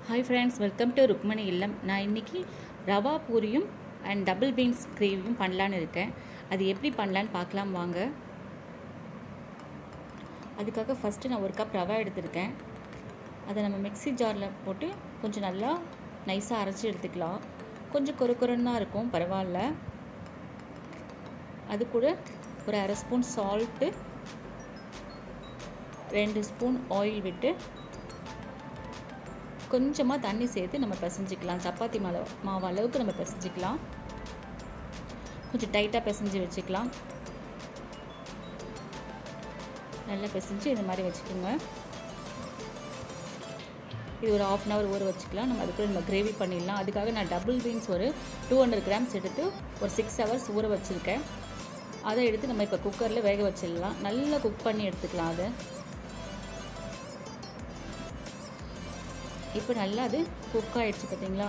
hi friends welcome to Rukmani இல்லம் நான் இன்றைக்கி ரவா பூரியும் அண்ட் டபுள் பீன்ஸ் கிரேவியும் பண்ணலான்னு இருக்கேன் அது எப்படி பண்ணலான்னு பார்க்கலாம் வாங்க அதுக்காக ஃபஸ்ட்டு நான் ஒரு கப் ரவா எடுத்திருக்கேன் அதை நம்ம மிக்ஸி ஜாரில் போட்டு கொஞ்சம் நல்லா நைஸாக அரைச்சி எடுத்துக்கலாம் கொஞ்சம் கொரு கொருன்னு தான் இருக்கும் பரவாயில்ல அது கூட ஒரு அரை ஸ்பூன் சால்ட்டு ரெண்டு ஸ்பூன் ஆயில் விட்டு கொஞ்சமாக தண்ணி சேர்த்து நம்ம பிசைஞ்சிக்கலாம் சப்பாத்தி மாவு மாவு அளவுக்கு நம்ம பிசைஞ்சிக்கலாம் கொஞ்சம் டைட்டாக பிசைஞ்சு வச்சுக்கலாம் நல்லா பிசைஞ்சு இந்த மாதிரி வச்சுக்கோங்க இது ஒரு ஆஃப் அன் ஹவர் ஊற வச்சுக்கலாம் நம்ம அதுக்குள்ள நம்ம கிரேவி பண்ணிடலாம் அதுக்காக நான் டபுள் பீன்ஸ் ஒரு டூ ஹண்ட்ரட் கிராம்ஸ் எடுத்து ஒரு சிக்ஸ் ஹவர்ஸ் ஊற வச்சுருக்கேன் அதை எடுத்து நம்ம இப்போ குக்கரில் வேக வச்சிடலாம் நல்லா குக் பண்ணி எடுத்துக்கலாம் அதை இப்போ நல்லா அது குக் ஆகிடுச்சு பார்த்தீங்களா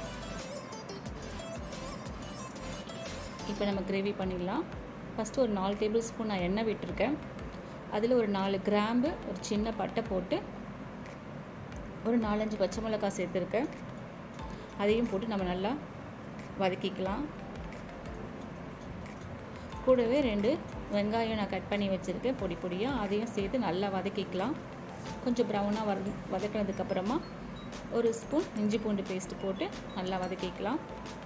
இப்போ நம்ம கிரேவி பண்ணிடலாம் ஃபஸ்ட்டு ஒரு நாலு டேபிள் ஸ்பூன் நான் எண்ணெய் விட்டுருக்கேன் அதில் ஒரு நாலு கிராம்பு ஒரு சின்ன பட்டை போட்டு ஒரு நாலஞ்சு பச்சை மிளகாய் சேர்த்துருக்கேன் அதையும் போட்டு நம்ம நல்லா வதக்கிக்கலாம் கூடவே ரெண்டு வெங்காயம் நான் கட் பண்ணி வச்சுருக்கேன் பொடி பொடியாக அதையும் சேர்த்து நல்லா வதக்கிக்கலாம் கொஞ்சம் ப்ரௌனாக வத வதக்கினதுக்கப்புறமா ஒரு ஸ்பூன் இஞ்சி பூண்டு பேஸ்ட்டு போட்டு நல்லா வதக்கிக்கலாம்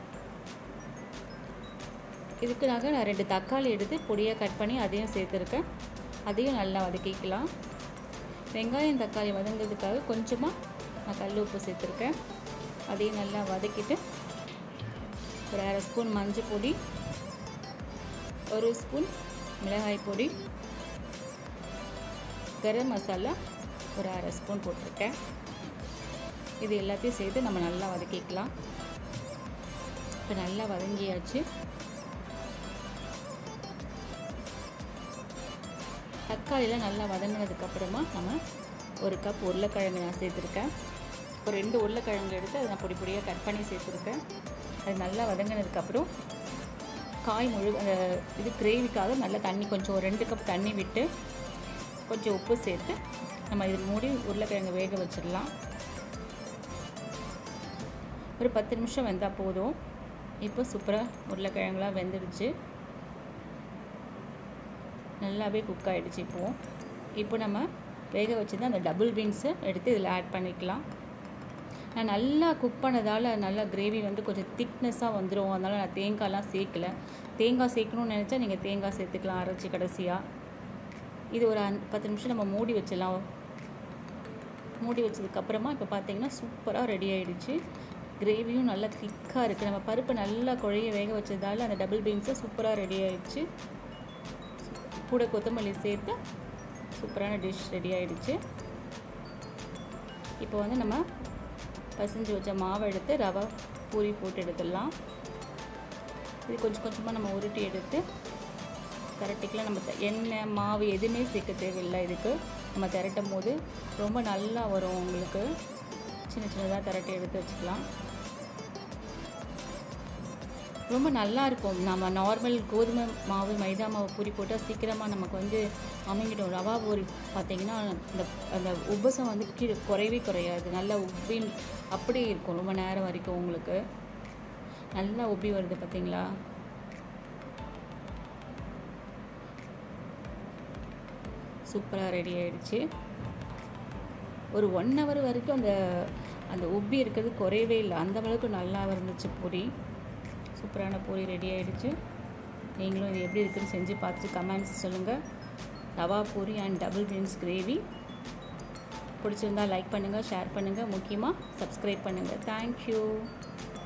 இதுக்குனாக நான் ரெண்டு தக்காளி எடுத்து பொடியாக கட் பண்ணி அதையும் சேர்த்துருக்கேன் அதையும் நல்லா வதக்கிக்கலாம் வெங்காயம் தக்காளி வதங்கிறதுக்காக கொஞ்சமாக நான் கல் உப்பு சேர்த்துருக்கேன் அதையும் நல்லா வதக்கிட்டு ஒரு அரை ஸ்பூன் மஞ்சள் பொடி ஒரு ஸ்பூன் மிளகாய் பொடி கரம் மசாலா ஒரு அரை ஸ்பூன் போட்டிருக்கேன் இது எல்லாத்தையும் சேர்த்து நம்ம நல்லா வதக்கிக்கலாம் இப்போ நல்லா வதங்கியாச்சு தக்காளியில் நல்லா வதங்கினதுக்கப்புறமா நம்ம ஒரு கப் உருளைக்கிழங்கு நான் சேர்த்துருக்கேன் ஒரு ரெண்டு உருளைக்கிழங்கு எடுத்து அதை நான் பொடி பொடியாக கட் பண்ணி சேர்த்துருக்கேன் அது நல்லா வதங்கினதுக்கப்புறம் காய் முழு அந்த இது கிரேவிக்காக நல்லா தண்ணி கொஞ்சம் ஒரு ரெண்டு கப் தண்ணி விட்டு கொஞ்சம் உப்பு சேர்த்து நம்ம இது மூடி உருளைக்கிழங்கு வேக வச்சிடலாம் ஒரு பத்து நிமிஷம் வெந்தால் போதும் இப்போ சூப்பராக உருளைக்கிழங்குலாம் வெந்துடுச்சு நல்லாவே குக் ஆகிடுச்சு இப்போது இப்போ நம்ம வேக வச்சுருந்த அந்த டபுள் பீன்ஸை எடுத்து இதில் ஆட் பண்ணிக்கலாம் நான் நல்லா குக் பண்ணதால் நல்லா கிரேவி வந்து கொஞ்சம் திக்னஸாக வந்துடும் அதனால் நான் தேங்காய்லாம் சேர்க்கலை தேங்காய் சேர்க்கணும்னு நினச்சா நீங்கள் தேங்காய் சேர்த்துக்கலாம் அரைச்சி கடைசியாக இது ஒரு அந் பத்து நிமிஷம் நம்ம மூடி வச்சிடலாம் மூடி வச்சதுக்கப்புறமா இப்போ பார்த்தீங்கன்னா சூப்பராக ரெடி ஆகிடுச்சு கிரேவியும் நல்லா திக்காக இருக்குது நம்ம பருப்பு நல்லா குழைய வேக வச்சதால் அந்த டபுள் பீன்ஸு சூப்பராக ரெடி ஆகிடுச்சு கூட கொத்தமல்லி சேர்த்து சூப்பரான டிஷ் ரெடி ஆகிடுச்சு இப்போ வந்து நம்ம பசஞ்சு வச்ச மாவை எடுத்து ரவை பூரி போட்டு எடுத்துடலாம் இது கொஞ்சம் கொஞ்சமாக நம்ம உருட்டி எடுத்து திரட்டிக்கலாம் நம்ம எண்ணெய் மாவு எதுவுமே சேர்க்க தேவையில்லை இதுக்கு நம்ம திரட்டும் போது ரொம்ப நல்லா வரும் உங்களுக்கு சின்ன சின்னதாக திரட்டி எடுத்து வச்சுக்கலாம் ரொம்ப நல்லா இருக்கும் நம்ம நார்மல் கோதுமை மாவு மைதா மாவு பூரி போட்டால் சீக்கிரமாக நமக்கு வந்து அமைங்கிடும் ரவா பூரி பார்த்திங்கன்னா அந்த அந்த உபசம் வந்து கீழே குறையவே குறையாது நல்லா உப்பி அப்படியே இருக்கும் ரொம்ப நேரம் வரைக்கும் உங்களுக்கு நல்லா உப்பி வருது பார்த்தீங்களா சூப்பராக ரெடி ஆகிடுச்சு ஒரு ஒன் ஹவர் வரைக்கும் அந்த அந்த உப்பி இருக்கிறது குறையவே இல்லை அந்த அளவுக்கு நல்லா இருந்துச்சு பூரி சூப்பரான பூரி ரெடி ஆகிடுச்சு நீங்களும் இது எப்படி இருக்குன்னு செஞ்சு பார்த்துட்டு கமெண்ட்ஸ் சொல்லுங்கள் rava puri and double beans gravy பிடிச்சிருந்தா லைக் பண்ணுங்கள் ஷேர் பண்ணுங்கள் முக்கியமாக சப்ஸ்கிரைப் பண்ணுங்கள் தேங்க்யூ